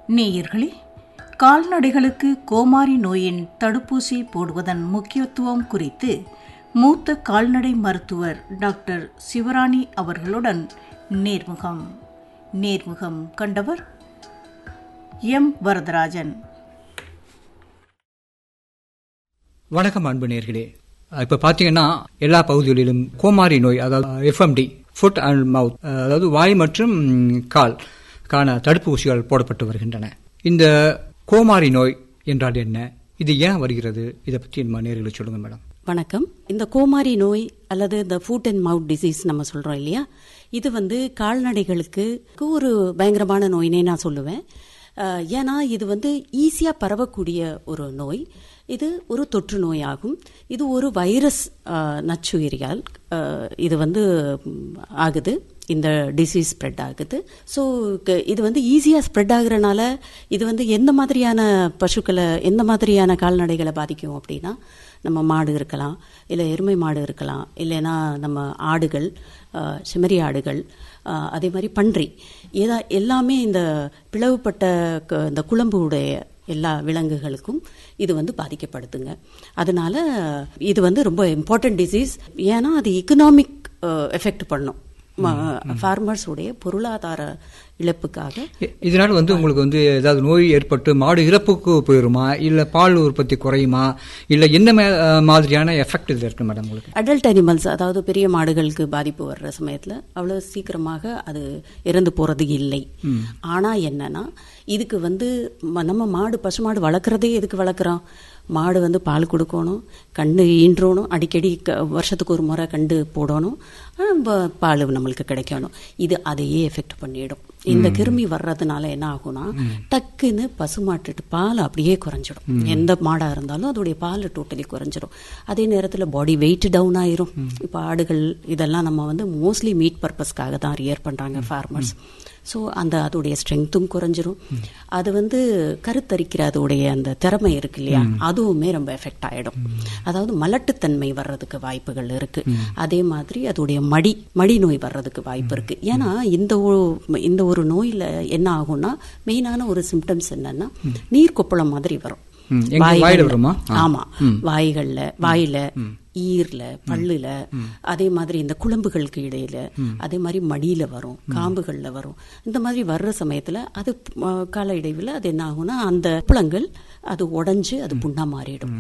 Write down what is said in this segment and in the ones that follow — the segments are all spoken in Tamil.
நேயர்களே கால்நடைகளுக்கு கோமாரி நோயின் தடுப்பூசி போடுவதன் முக்கியத்துவம் குறித்து மூத்த கால்நடை மருத்துவர் டாக்டர் சிவராணி அவர்களுடன் நேர்முகம் நேர்முகம் கண்டவர் எம் வரதராஜன் வணக்கம் அன்பு நேர்களே இப்போ பார்த்தீங்கன்னா எல்லா பகுதிகளிலும் கோமாரி நோய் அதாவது எஃப்எம்டி ஃபுட் அண்ட் மவுத் அதாவது வாய் மற்றும் கால் கான தடுப்பூசிகள் போடப்பட்டு வருகின்றன இந்த கோமாரி நோய் என்றால் என்ன இது ஏன் வருகிறது இதை பற்றி நம்ம நேர்களை சொல்லுங்க மேடம் வணக்கம் இந்த கோமாரி நோய் அல்லது இந்த ஃபுட் அண்ட் மவுத் டிசீஸ் நம்ம சொல்றோம் இல்லையா இது வந்து கால்நடைகளுக்கு ஒரு பயங்கரமான நோயினே நான் சொல்லுவேன் அஹ், ஏன்னா இது வந்து ஈஸியா பரவக்கூடிய ஒரு நோய் இது ஒரு தொற்று நோயாகும் இது ஒரு வைரஸ் அஹ், நச்சுயிரியால் அஹ், இது வந்து ம், ஆகுது இந்த டிசீஸ் ஸ்ப்ரெட் ஆகுது ஸோ இது வந்து ஈஸியாக ஸ்ப்ரெட் ஆகுறனால இது வந்து எந்த மாதிரியான பசுக்களை எந்த மாதிரியான கால்நடைகளை பாதிக்கும் அப்படின்னா நம்ம மாடு இருக்கலாம் இல்லை எருமை மாடு இருக்கலாம் இல்லைன்னா நம்ம ஆடுகள் அஹ், செம்மறி ஆடுகள் அஹ், அதே மாதிரி பன்றி ஏதா எல்லாமே இந்த பிளவுபட்ட க- இந்த குழம்பு உடைய எல்லா விலங்குகளுக்கும் இது வந்து பாதிக்கப்படுதுங்க அதனால இது வந்து ரொம்ப இம்பார்ட்டன்ட் டிசீஸ் ஏன்னா அது எக்கனாமிக் எஃபெக்ட் பண்ணும் ஃபார்மர்ஸ் உடைய பொருளாதார இழப்புக்காக இ- இதனால வந்து உங்களுக்கு வந்து ஏதாவது நோய் ஏற்பட்டு மாடு இறப்புக்கு போயிருமா இல்ல பால் உற்பத்தி குறையுமா இல்ல என்ன மே- அஹ், மாதிரியான எஃபெக்ட் இது இருக்கு மேடம் உங்களுக்கு அடல்ட் அனிமல்ஸ் அதாவது பெரிய மாடுகளுக்கு பாதிப்பு வர்ற சமயத்துல அவ்வளவு சீக்கிரமாக அது இறந்து போறது இல்லை ஆனா என்னன்னா இதுக்கு வந்து ம- நம்ம மாடு பசுமாடு வளர்க்குறதே எதுக்கு வளர்க்குறோம் மாடு வந்து பால் கொடுக்கணும் கண்டு ஈன்றணும் அடிக்கடி க- வருஷத்துக்கு ஒரு முறை கண்டு போடணும் ஆஹ் ப- பால் நம்மளுக்கு கிடைக்கணும் இது அதையே எஃபெக்ட் பண்ணிடும் இந்த கிருமி வர்றதுனால என்ன ஆகும்னா டக்குன்னு பசுமாட்டு பால் அப்படியே குறைஞ்சிடும் எந்த மாடா இருந்தாலும் அதோடைய பால் டோட்டலி குறைஞ்சிடும் அதே நேரத்துல பாடி வெயிட் டவுன் ஆயிரும் இப்போ ஆடுகள் இதெல்லாம் நம்ம வந்து மோஸ்ட்லி மீட் பர்பஸ்க்காக தான் ரியர் பண்றாங்க ஃபார்மர்ஸ் ஸோ அந்த அதோடைய ஸ்ட்ரென்த்தும் குறைஞ்சிரும் அது வந்து கருத்தரிக்கிற அதோடைய அந்த திறமை இருக்கு இல்லையா அதுவுமே ரொம்ப எஃபெக்ட் ஆயிடும் அதாவது மலட்டுத்தன்மை வர்றதுக்கு வாய்ப்புகள் இருக்கு அதே மாதிரி அதோடைய மடி மடி நோய் வர்றதுக்கு வாய்ப்பு இருக்கு ஏன்னா இந்த ஒரு இந்த ஒரு நோயில என்ன ஆகும்னா மெயினான ஒரு சிம்டம்ஸ் என்னன்னா நீர் கொப்பளம் மாதிரி வரும் ம், எங்க வாயில வாய்கள்ல. வருமா? ஆ. ஆமா வாய்கள்ல வாயில ஈர்ல பல்லுல அதே மாதிரி இந்த குழம்புகளுக்கு இடையில அதே மாதிரி மடியில வரும் காம்புகள்ல வரும் இந்த மாதிரி வர்ற சமயத்துல அது அஹ், கால இடைவில் அது என்ன ஆகும்னா அந்த புலங்கள் அது உடைஞ்சு அது புண்ணா மாறிடும்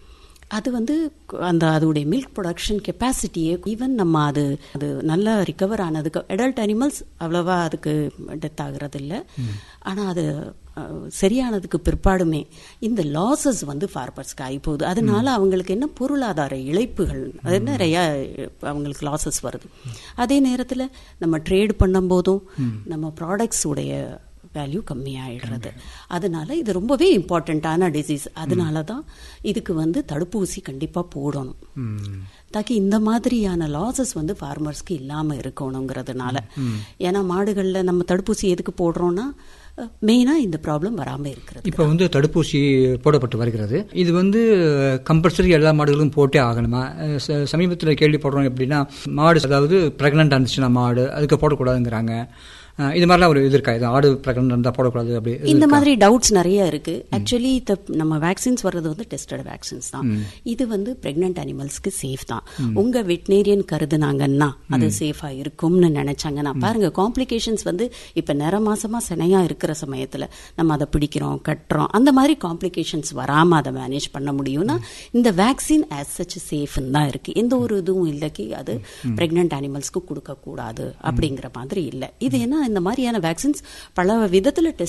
அது வந்து அந்த அதோடைய மில்க் ப்ரொடக்ஷன் கெப்பாசிட்டியே ஈவன் நம்ம அது அது நல்லா ரிகவர் ஆனதுக்கு அடல்ட் அனிமல்ஸ் அவ்வளவா அதுக்கு டெத் ஆகுறது இல்ல ஆனா அது அஹ், சரியானதுக்கு பிற்பாடுமே இந்த லாசஸ் வந்து ஃபார்மர்ஸ்க்கு ஆகி போகுது அதனால அவங்களுக்கு என்ன பொருளாதார இழப்புகள் அது நிறைய அவங்களுக்கு லாசஸ் வருது அதே நேரத்துல நம்ம ட்ரேட் பண்ணும்போதும் நம்ம ப்ராடக்ட்ஸ் உடைய வேல்யூ கம்மியாயிடுறது அதனால இது ரொம்பவே இம்பார்ட்டண்ட்டான டிசீஸ் அதனால தான் இதுக்கு வந்து தடுப்பூசி கண்டிப்பா போடணும் தாக்கி இந்த மாதிரியான லாசஸ் வந்து ஃபார்மர்ஸ்க்கு இல்லாம இருக்கணுங்கிறதுனால ஏன்னா மாடுகள்ல நம்ம தடுப்பூசி எதுக்கு போடுறோம்னா மெயினா இந்த ப்ராப்ளம் வராம இருக்கிறது இப்போ வந்து தடுப்பூசி போடப்பட்டு வருகிறது இது வந்து கம்பல்சரி எல்லா மாடுகளும் போட்டே ஆகணுமா அஹ் ச- சமீபத்தில் கேள்விப்படுறோம் எப்படின்னா மாடு அதாவது பிரெக்னென்ட் இருந்துச்சுன்னா மாடு அதுக்கு போடக்கூடாதுங்கிறாங்க அஹ் இது மாதிரிலாம் ஒரு இது இருக்கா இது ஆடு பிரெக்னென்ட் இருந்தால் போடக்கூடாது அப்படி இது இந்த இருக்கா? மாதிரி டவுட்ஸ் நிறைய இருக்கு ஆக்சுவலி நம்ம வேக்சின்ஸ் வர்றது வந்து டெஸ்டட் வேக்சின்ஸ் தான் இது வந்து பிரெக்னென்ட் அனிமல்ஸ்க்கு சேஃப் தான் உங்க வெட்டினேரியன் கருதுனாங்கன்னா அது சேஃபா இருக்கும்னு நினைச்சாங்கன்னா பாருங்க காம்ப்ளிகேஷன்ஸ் வந்து இப்ப நிற மாசமா சினையா இருக்கிற சமயத்துல நம்ம அதை பிடிக்கிறோம் கட்டுறோம் அந்த மாதிரி காம்ப்ளிகேஷன்ஸ் வராம அதை மேனேஜ் பண்ண முடியும்னா இந்த வேக்சின் ஆஸ் சச் சேஃப்னு தான் இருக்கு எந்த ஒரு இதுவும் இல்லைக்கு அது பிரெக்னென்ட் அனிமல்ஸ்க்கு கொடுக்க கூடாது அப்படிங்கிற மாதிரி இல்லை இது என்ன இந்த மாதிரியான வேக்சின்ஸ் பல விதத்துல டெஸ்ட்